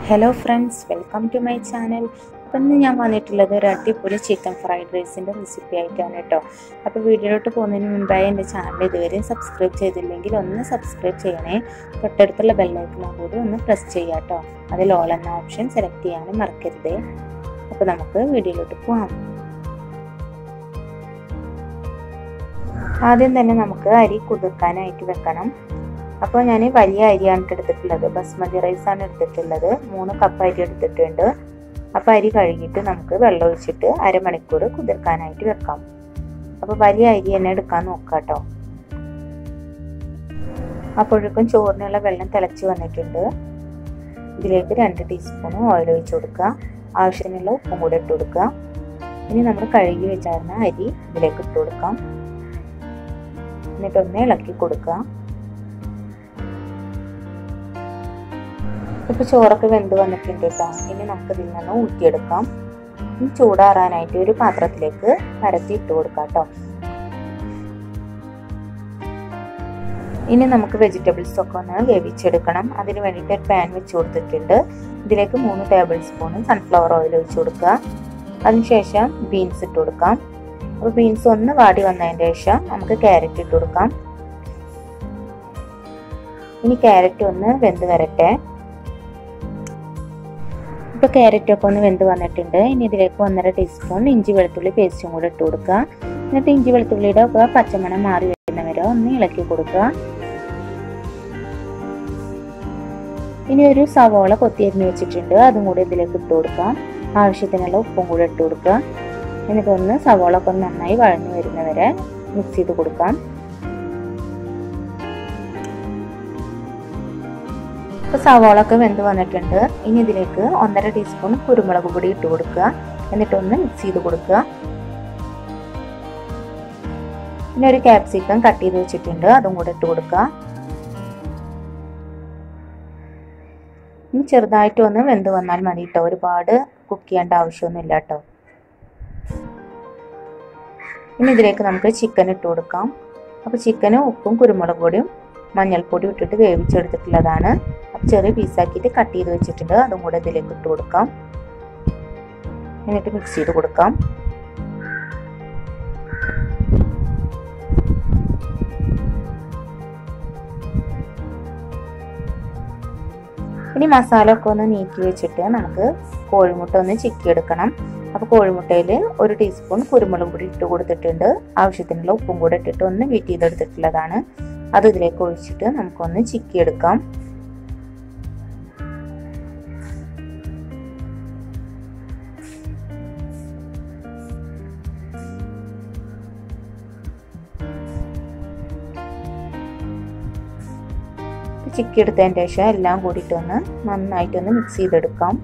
Hello friends welcome to my channel appam ഇന്ന് ഞാൻ വന്നിട്ടുള്ളത് ഒരു അടിപൊളി ചിക്കൻ ഫ്രൈഡ് റൈസിൻ്റെ റെസിപ്പി ആയിട്ടാണ് കേട്ടോ അപ്പോൾ വീഡിയോയിലോട്ട് പോകുന്നതിന് മുൻപായി എൻ്റെ ചാനൽ ഇതുവരെ സബ്സ്ക്രൈബ് ചെയ്തില്ലെങ്കിൽ ഒന്ന് സബ്സ്ക്രൈബ് ചെയ്യണേ തൊട്ടടുത്തുള്ള ബെല്ലൈക്കണും കൂടി ഒന്ന് പ്രസ് ചെയ്യാം കേട്ടോ അതിൽ ഓൾ എന്ന ഓപ്ഷൻ സെലക്ട് ചെയ്യാനും മറക്കരുതേ അപ്പോൾ നമുക്ക് വീഡിയോയിലോട്ട് പോകാം ആദ്യം തന്നെ നമുക്ക് അരി കുതിർക്കാനായിട്ട് വെക്കണം അപ്പോൾ ഞാൻ വലിയ അരിയാണ് എടുത്തിട്ടുള്ളത് ബസ്മതി റൈസാണ് എടുത്തിട്ടുള്ളത് മൂന്ന് കപ്പ് അരി എടുത്തിട്ടുണ്ട് അപ്പോൾ അരി കഴുകിയിട്ട് നമുക്ക് വെള്ളം ഒഴിച്ചിട്ട് അരമണിക്കൂർ കുതിർക്കാനായിട്ട് വെക്കാം അപ്പോൾ വലിയ അരി തന്നെ എടുക്കാൻ നോക്കാം കേട്ടോ അപ്പോഴേക്കും ചോറിനുള്ള വെള്ളം തിളച്ച് വന്നിട്ടുണ്ട് ഇതിലേക്ക് രണ്ട് ടീസ്പൂൺ ഓയിൽ ഒഴിച്ച് കൊടുക്കുക ആവശ്യത്തിനുള്ള ഉപ്പും കൂടെ ഇട്ട് കൊടുക്കുക ഇനി നമ്മൾ കഴുകി വെച്ചായിരുന്ന അരി ഇതിലേക്ക് ഇട്ട് കൊടുക്കാം എന്നിട്ടൊന്ന് ഇളക്കി കൊടുക്കുക ഇപ്പോൾ ചോറൊക്കെ വെന്ത് വന്നിട്ടുണ്ട് കേട്ടോ ഇനി നമുക്ക് ഇതിൽ നിന്ന് ഊറ്റിയെടുക്കാം ഇനി ചൂടാറാനായിട്ട് ഒരു പാത്രത്തിലേക്ക് പരത്തി ഇട്ട് കൊടുക്കാം കേട്ടോ ഇനി നമുക്ക് വെജിറ്റബിൾസ് ഒക്കെ ഒന്ന് വേവിച്ചെടുക്കണം അതിന് വേണ്ടിയിട്ട് ഒരു പാൻ വെച്ച് കൊടുത്തിട്ടുണ്ട് ഇതിലേക്ക് മൂന്ന് ടേബിൾ സ്പൂൺ സൺഫ്ലവർ ഓയിൽ ഒഴിച്ച് കൊടുക്കുക അതിനുശേഷം ബീൻസ് ഇട്ട് കൊടുക്കാം അപ്പോൾ ബീൻസ് ഒന്ന് വാടി വന്നതിന് ശേഷം നമുക്ക് ക്യാരറ്റ് ഇട്ട് കൊടുക്കാം ഇനി ക്യാരറ്റ് ഒന്ന് വെന്ത് വരട്ടെ ഇപ്പോൾ ക്യാരറ്റൊക്കെ ഒന്ന് വെന്ത് വന്നിട്ടുണ്ട് ഇനി ഇതിലേക്ക് ഒന്നര ടീസ്പൂൺ ഇഞ്ചി വെളുത്തുള്ളി പേസ്റ്റും കൂടെ ഇട്ട് കൊടുക്കുക എന്നിട്ട് ഇഞ്ചി വെളുത്തുള്ളിയുടെ ഒക്കെ പച്ചമണം മാറി വരുന്നവരെ ഒന്ന് ഇളക്കി കൊടുക്കുക ഇനി ഒരു സവോള കൊത്തിയരിഞ്ഞ് വെച്ചിട്ടുണ്ട് അതും കൂടി ഇതിലേക്ക് ഇട്ട് കൊടുക്കാം ആവശ്യത്തിനുള്ള ഉപ്പും കൂടെ ഇട്ട് കൊടുക്കുക എന്നിട്ടൊന്ന് സവോള ഒക്കെ നന്നായി വഴഞ്ഞു വരുന്നവരെ മിക്സ് ചെയ്ത് കൊടുക്കാം ഇപ്പോൾ സവാള ഒക്കെ വെന്ത് വന്നിട്ടുണ്ട് ഇനി ഇതിലേക്ക് ഒന്നര ടീസ്പൂൺ കുരുമുളക് പൊടി ഇട്ട് കൊടുക്കുക എന്നിട്ടൊന്ന് മിക്സ് ചെയ്ത് കൊടുക്കുക പിന്നെ ഒരു ക്യാപ്സിക്കം കട്ട് ചെയ്ത് വെച്ചിട്ടുണ്ട് അതും കൂടെ ഇട്ട് കൊടുക്കുക ഇനി ചെറുതായിട്ട് ഒന്ന് വെന്ത് വന്നാൽ മതി കേട്ടോ ഒരുപാട് കുക്ക് ചെയ്യേണ്ട ആവശ്യമൊന്നുമില്ല കേട്ടോ ഇനി ഇതിലേക്ക് നമുക്ക് ചിക്കൻ ഇട്ട് കൊടുക്കാം അപ്പോൾ ചിക്കനും ഉപ്പും കുരുമുളക് പൊടിയും മഞ്ഞൾപ്പൊടി ഇട്ടിട്ട് വേവിച്ചെടുത്തിട്ടുള്ളതാണ് അപ്പോൾ ചെറിയ പീസാക്കിയിട്ട് കട്ട് ചെയ്ത് വെച്ചിട്ടുണ്ട് അതും കൂടെ ഇതിലേക്ക് ഇട്ട് കൊടുക്കാം എന്നിട്ട് മിക്സ് ചെയ്ത് കൊടുക്കാം ഇനി മസാല ഒക്കെ ഒന്ന് നീക്കി വെച്ചിട്ട് നമുക്ക് കോഴിമുട്ട ഒന്ന് ചിക്കിയെടുക്കണം അപ്പോൾ കോഴിമുട്ടയിൽ ഒരു ടീസ്പൂൺ കുരുമുളക് പൊടി ഇട്ട് കൊടുത്തിട്ടുണ്ട് ആവശ്യത്തിനുള്ള ഉപ്പും കൂടെ ഇട്ടിട്ട് ഒന്ന് വീറ്റ് ചെയ്തെടുത്തിട്ടുള്ളതാണ് അത് ഇതിലേക്ക് ഒഴിച്ചിട്ട് നമുക്കൊന്ന് ചിക്കിയെടുക്കാം ചിക്കി എടുത്തതിന് ശേഷം എല്ലാം കൂടിയിട്ടൊന്ന് നന്നായിട്ടൊന്ന് മിക്സ് ചെയ്തെടുക്കാം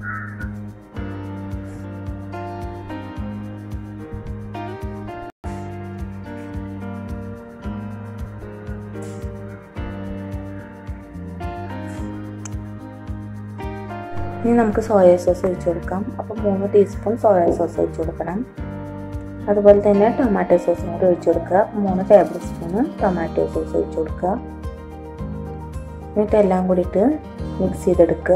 ഇനി നമുക്ക് സോയ സോസ് ഒഴിച്ചു കൊടുക്കാം അപ്പോൾ മൂന്ന് ടീസ്പൂൺ സോയ സോസ് ഒഴിച്ചു കൊടുക്കണം അതുപോലെ തന്നെ ടൊമാറ്റോ സോസും കൂടി ഒഴിച്ചു കൊടുക്കുക മൂന്ന് ടേബിൾ സ്പൂണ് ടൊമാറ്റോ സോസ് ഒഴിച്ചു കൊടുക്കുക എന്നിട്ട് എല്ലാം കൂടിയിട്ട് മിക്സ് ചെയ്തെടുക്കുക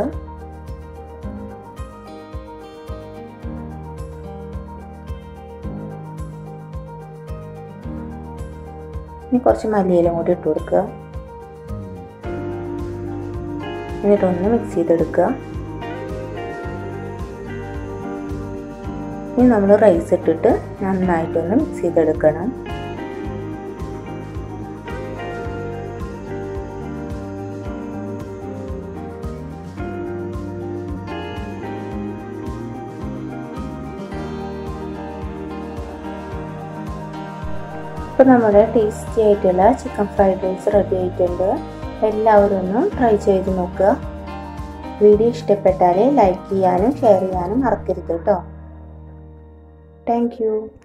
ഇനി കുറച്ച് മല്ലിയിലും കൂടി ഇട്ട് കൊടുക്കുക എന്നിട്ടൊന്ന് മിക്സ് ചെയ്തെടുക്കുക ഇനി നമ്മൾ റൈസ് ഇട്ടിട്ട് നന്നായിട്ടൊന്ന് മിക്സ് ചെയ്തെടുക്കണം ഇപ്പോൾ നമ്മുടെ ടേസ്റ്റി ആയിട്ടുള്ള ചിക്കൻ ഫ്രൈഡ് റൈസ് റെഡി ആയിട്ടുണ്ട് എല്ലാവരും ഒന്ന് ട്രൈ ചെയ്ത് നോക്കുക വീഡിയോ ഇഷ്ടപ്പെട്ടാൽ ലൈക്ക് ചെയ്യാനും ഷെയർ ചെയ്യാനും മറക്കരുത് കേട്ടോ Thank you.